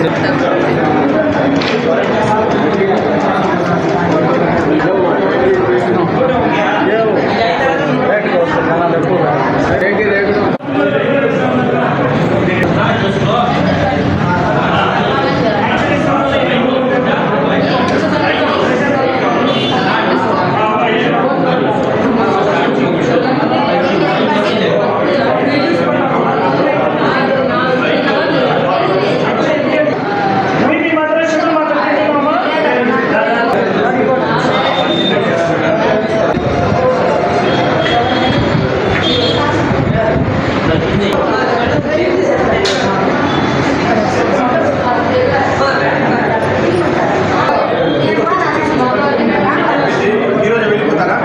ఈరోజు వెళ్ళిపోతారా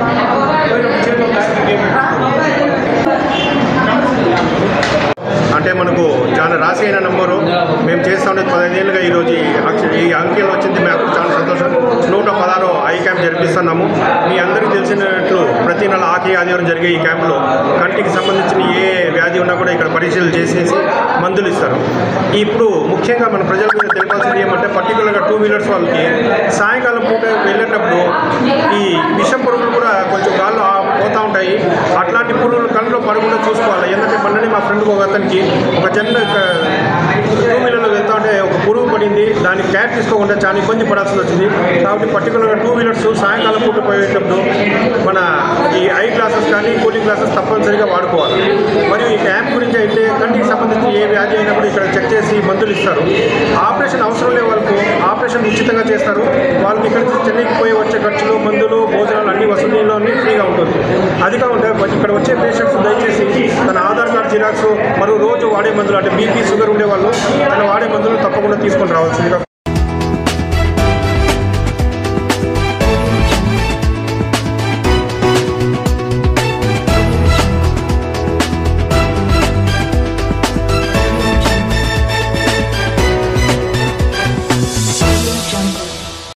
అంటే మనకు చాలా రాసి అయిన నంబరు మేము చేస్తా ఉండేది పదహైదేళ్ళుగా ఈరోజు ఈ అక్ష- ఈ అంకెలు వచ్చింది మాకు చాలా సంతోషం నూట పదహారు ఐ క్యాంప్ జరిపిస్తున్నాము మీ అందరికీ తెలిసినట్లు ప్రతి నెల ఆకి ఆదివారం జరిగే ఈ క్యాంపులో కంటికి సంబంధించిన ఏ వ్యాధి ఉన్నా కూడా ఇక్కడ పరీక్షలు చేసేసి మందులు ఇస్తారు ఇప్పుడు ముఖ్యంగా మన ప్రజలకు తెలిపాల్సింది ఏమంటే పర్టికులర్గా టూ వీలర్స్ వాళ్ళకి సాయంకాలం పూట వెళ్ళేటప్పుడు ఈ విషం పురుగులు కూడా కొంచెం గాల్లో ఆ- పోతా ఉంటాయి అట్లాంటి పురుగులు కళ్ళలో పడకుండా చూసుకోవాలి ఎందుకంటే మొన్ననే మా ఫ్రెండ్ ఒక అతనికి ఒక చిన్న టూ వీలర్లో వెళ్తా ఉంటే ఒక పురుగు పడింది దానికి క్యాట్ తీసుకోకుండా చాలా ఇబ్బంది పడాల్సి వచ్చింది కాబట్టి పర్టికులర్గా టూ వీలర్స్ సాయంకాలం పూట పోయేటప్పుడు మన ఈ ఐ గ్లాసెస్ కానీ కూలింగ్ గ్లాసెస్ తప్పనిసరిగా వాడుకోవాలి మరియు ఈ క్యాంప్ గురించి అయితే కంటికి సంబంధించి ఏ వ్యాధి అయినా కూడా ఇక్కడ చెక్ చేసి మందులు ఇస్తారు ఆపరేషన్ అవసరం లేని వాళ్ళకు ఆపరేషన్ ఉచితంగా చేస్తారు వాళ్ళకి ఇక్కడ నుంచి చెన్నైకి పోయి వచ్చే ఖర్చులు మందులు భోజనాలు అన్ని వసతులు అన్ని ఫ్రీగా ఉంటుంది అది కాకుండా ఇక్కడ వచ్చే పేషెంట్స్ దయచేసి తన ఆధార్ కార్డ్ జిరాక్స్ మరియు రోజు వాడే మందులు అంటే బీపీ షుగర్ ఉండే వాళ్ళు తన వాడే మందులు తప్పకుండా తీసుకొని రావాల్సిందిగా